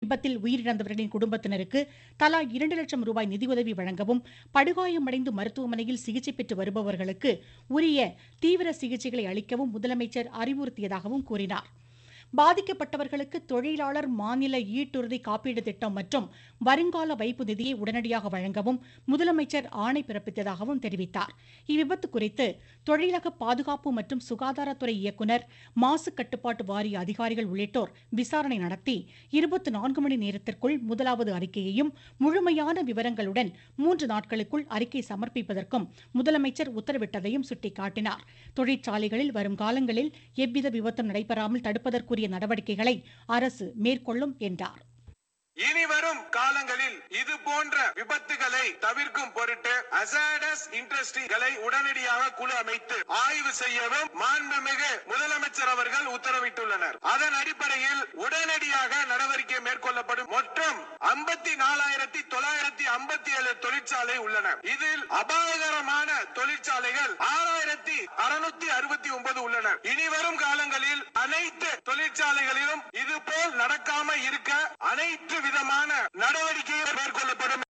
விபத்தில் உயிரிழந்தவர்களின் குடும்பத்தினருக்கு தலா இரண்டு லட்சம் ரூபாய் நிதியுதவி வழங்கவும் படுகாயமடைந்து மருத்துவமனையில் சிகிச்சை பெற்று வருபவர்களுக்கு உரிய தீவிர சிகிச்சைகளை அளிக்கவும் முதலமைச்சர் அறிவுறுத்தியதாகவும் கூறினார் பாதிக்கப்பட்டவர்களுக்கு தொழிலாளர் மாநில ஈட்டுறுதி காப்பீடு திட்டம் மற்றும் வருங்கால வைப்பு நிதியை உடனடியாக வழங்கவும் முதலமைச்சர் ஆணை பிறப்பித்ததாகவும் தெரிவித்தார் இவ்விபத்து குறித்து தொழிலக பாதுகாப்பு மற்றும் சுகாதாரத்துறை இயக்குநர் மாசு கட்டுப்பாட்டு வாரிய அதிகாரிகள் உள்ளிட்டோர் விசாரணை நடத்தி இருபத்தி நான்கு மணி நேரத்திற்குள் முதலாவது அறிக்கையையும் முழுமையான விவரங்களுடன் மூன்று நாட்களுக்குள் அறிக்கை சமர்ப்பிப்பதற்கும் முதலமைச்சர் உத்தரவிட்டதையும் சுட்டிக்காட்டினார் தொழிற்சாலைகளில் வரும் காலங்களில் எவ்வித விபத்தும் நடைபெறாமல் தடுப்பதற்குரிய நடவடிக்கைகளை அரசு மேற்கொள்ளும் என்றார் இனி வரும் காலங்களில் இது போன்ற விபத்துகளை தவிர்க்கும் பொருட்டு அசாடஸ் இண்டஸ்ட்ரிகளை உடனடியாக குழு அமைத்து ஆய்வு செய்யவும் மாண்புமிகு முதலமைச்சர் அவர்கள் உத்தரவிட்டுள்ளனர் அதன் அடிப்படையில் உடனடியாக நடவடிக்கை மேற்கொள்ளப்படும் மொத்தம் ஐம்பத்தி நாலாயிரத்தி தொள்ளாயிரத்தி ஐம்பத்தி ஏழு தொழிற்சாலை உள்ளன இதில் அபாயகரமான தொழிற்சாலைகள் ஆறாயிரத்தி அறுநூத்தி அறுபத்தி ஒன்பது உள்ளன இனி வரும் காலங்களில் அனைத்து தொழிற்சாலைகளிலும் இது போல் நடக்காம இருக்க அனைத்து விதமான நடவடிக்கைகள் மேற்கொள்ளப்படும்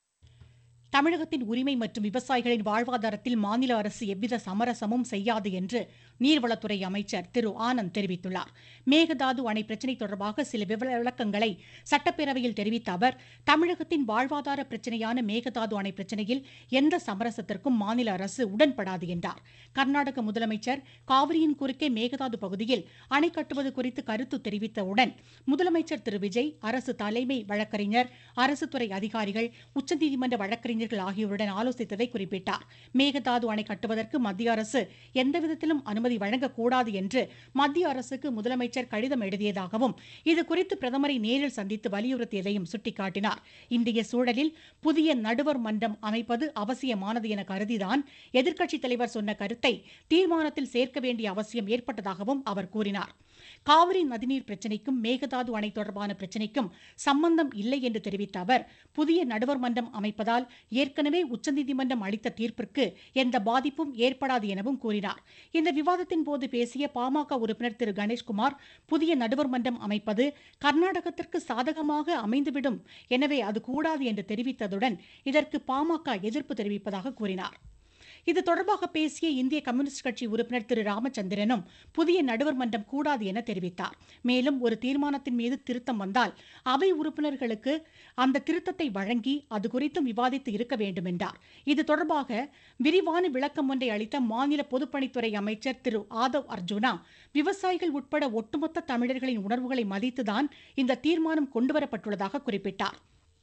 தமிழகத்தின் உரிமை மற்றும் விவசாயிகளின் வாழ்வாதாரத்தில் மாநில அரசு எவ்வித சமரசமும் செய்யாது என்று நீர்வளத்துறை அமைச்சர் திரு ஆனந்த் தெரிவித்துள்ளார் மேகதாது அணை பிரச்சினை தொடர்பாக சில விளக்கங்களை சட்டப்பேரவையில் தெரிவித்த அவர் தமிழகத்தின் வாழ்வாதார பிரச்சினையான மேகதாது அணை பிரச்சினையில் எந்த சமரசத்திற்கும் மாநில அரசு உடன்படாது என்றார் கர்நாடக முதலமைச்சர் காவிரியின் குறுக்கே மேகதாது பகுதியில் அணை கட்டுவது குறித்து கருத்து தெரிவித்தவுடன் முதலமைச்சர் திரு விஜய் அரசு தலைமை வழக்கறிஞர் அரசு துறை அதிகாரிகள் உச்சநீதிமன்ற வழக்கறிஞர்கள் ஆகியோருடன் ஆலோசித்ததை குறிப்பிட்டார் மேகதாது அணை கட்டுவதற்கு மத்திய அரசு எந்தவிதத்திலும் அனுமதி வழங்கக்கூடாது என்று மத்திய அரசுக்கு முதலமைச்சர் கடிதம் எழுதியதாகவும் இதுகுறித்து பிரதமரை நேரில் சந்தித்து வலியுறுத்தியதையும் சுட்டிக்காட்டினார் இன்றைய சூழலில் புதிய நடுவர் மன்றம் அமைப்பது அவசியமானது என கருதிதான் எதிர்க்கட்சித் தலைவர் சொன்ன கருத்தை தீர்மானத்தில் சேர்க்க வேண்டிய அவசியம் ஏற்பட்டதாகவும் அவர் கூறினார் காவிரி நதிநீர் பிரச்சினைக்கும் மேகதாது அணை தொடர்பான பிரச்சினைக்கும் சம்பந்தம் இல்லை என்று தெரிவித்த அவர் புதிய நடுவர் மன்றம் அமைப்பதால் ஏற்கனவே உச்சநீதிமன்றம் அளித்த தீர்ப்பிற்கு எந்த பாதிப்பும் ஏற்படாது எனவும் கூறினார் இந்த விவாதத்தின் போது பேசிய பாமக உறுப்பினர் திரு கணேஷ்குமார் புதிய நடுவர் மன்றம் அமைப்பது கர்நாடகத்திற்கு சாதகமாக அமைந்துவிடும் எனவே அது கூடாது என்று தெரிவித்ததுடன் இதற்கு பாமக எதிர்ப்பு தெரிவிப்பதாக கூறினார் இது தொடர்பாக பேசிய இந்திய கம்யூனிஸ்ட் கட்சி உறுப்பினர் திரு ராமச்சந்திரனும் புதிய நடுவர் மன்றம் கூடாது என தெரிவித்தார் மேலும் ஒரு தீர்மானத்தின் மீது திருத்தம் வந்தால் அவை உறுப்பினர்களுக்கு அந்த திருத்தத்தை வழங்கி அது குறித்தும் விவாதித்து இருக்க வேண்டும் என்றார் இது தொடர்பாக விரிவான விளக்கம் ஒன்றை அளித்த மாநில பொதுப்பணித்துறை அமைச்சர் திரு ஆதவ் அர்ஜுனா விவசாயிகள் உட்பட ஒட்டுமொத்த தமிழர்களின் உணர்வுகளை மதித்துதான் இந்த தீர்மானம் கொண்டுவரப்பட்டுள்ளதாக குறிப்பிட்டார்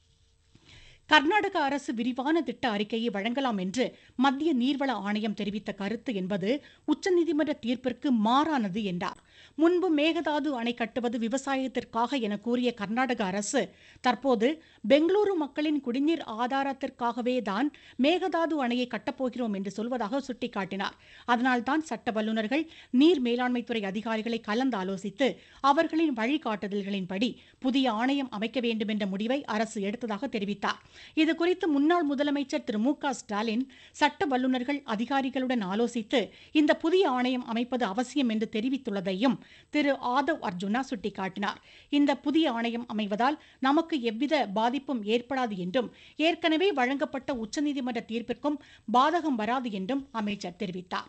கர்நாடக அரசு விரிவான திட்ட அறிக்கையை வழங்கலாம் என்று மத்திய நீர்வள ஆணையம் தெரிவித்த கருத்து என்பது உச்சநீதிமன்ற தீர்ப்பிற்கு மாறானது என்றார் முன்பு மேகதாது அணை கட்டுவது விவசாயத்திற்காக என கூறிய கர்நாடக அரசு தற்போது பெங்களூரு மக்களின் குடிநீர் ஆதாரத்திற்காகவே தான் மேகதாது அணையை கட்டப்போகிறோம் என்று சொல்வதாக சுட்டிக்காட்டினார் அதனால்தான் சட்ட வல்லுநர்கள் நீர் மேலாண்மைத்துறை அதிகாரிகளை கலந்து ஆலோசித்து அவர்களின் வழிகாட்டுதல்களின்படி புதிய ஆணையம் அமைக்க வேண்டும் என்ற முடிவை அரசு எடுத்ததாக தெரிவித்தார் இதுகுறித்து முன்னாள் முதலமைச்சர் திரு மு க ஸ்டாலின் சட்ட வல்லுநர்கள் அதிகாரிகளுடன் ஆலோசித்து இந்த புதிய ஆணையம் அமைப்பது அவசியம் என்று தெரிவித்துள்ளதையும் திரு ஆதவ் அர்ஜுனா சுட்டிக்காட்டினார் இந்த புதிய ஆணையம் அமைவதால் நமக்கு எவ்வித பாதிப்பும் ஏற்படாது என்றும் ஏற்கனவே வழங்கப்பட்ட உச்சநீதிமன்ற தீர்ப்பிற்கும் பாதகம் வராது என்றும் அமைச்சர் தெரிவித்தார்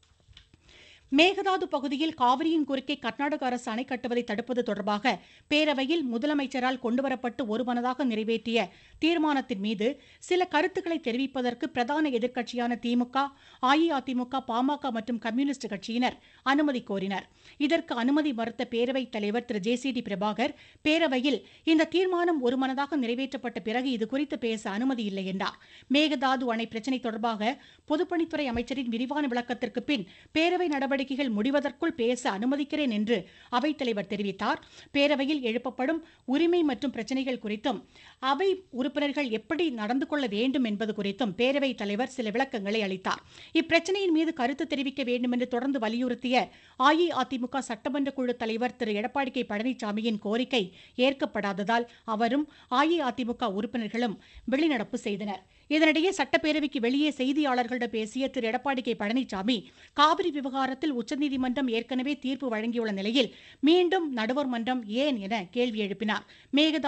மேகதாது பகுதியில் காவிரியின் குறுக்கே கர்நாடக அரசு அணை கட்டுவதை தடுப்பது தொடர்பாக பேரவையில் முதலமைச்சரால் கொண்டுவரப்பட்டு ஒருமனதாக நிறைவேற்றிய தீர்மானத்தின் மீது சில கருத்துக்களை தெரிவிப்பதற்கு பிரதான எதிர்க்கட்சியான திமுக அஇஅதிமுக பாமக மற்றும் கம்யூனிஸ்ட் கட்சியினர் அனுமதி கோரினர் இதற்கு அனுமதி மறுத்த பேரவைத் தலைவர் Thiru J C D Prabhakar பேரவையில் இந்த தீர்மானம் ஒருமனதாக நிறைவேற்றப்பட்ட பிறகு இதுகுறித்து பேச அனுமதி இல்லை என்றார் மேகதாது அணை பிரச்சினை தொடர்பாக பொதுப்பணித்துறை அமைச்சரின் விரிவான விளக்கத்திற்கு பின் பேரவை நடவடிக்கை நடவடிக்கைகள் முடிவதற்குள் பேச அனுமதிக்கிறேன் என்று அவைத்தலைவர் தெரிவித்தார் பேரவையில் எழுப்பப்படும் உரிமை மற்றும் பிரச்சனைகள் குறித்தும் அவை உறுப்பினர்கள் எப்படி நடந்து கொள்ள வேண்டும் என்பது குறித்தும் பேரவைத் தலைவர் சில விளக்கங்களை அளித்தார் இப்பிரச்சனையின் மீது கருத்து தெரிவிக்க வேண்டும் என்று தொடர்ந்து வலியுறுத்திய அஇஅதிமுக சட்டமன்ற குழு தலைவர் திரு எடப்பாடி கே பழனிசாமியின் கோரிக்கை ஏற்கப்படாததால் அவரும் அஇஅதிமுக உறுப்பினர்களும் வெளிநடப்பு செய்தனர் இதனிடையே சட்டப்பேரவைக்கு வெளியே செய்தியாளர்களிடம் பேசிய திரு எடப்பாடி கே பழனிசாமி காவிரி விவகாரத்தில் உச்சநீதிமன்றம் ஏற்கனவே தீர்ப்பு வழங்கியுள்ள நிலையில் மீண்டும் நடுவர் மன்றம் ஏன் என கேள்வி எழுப்பினார் மேகதாது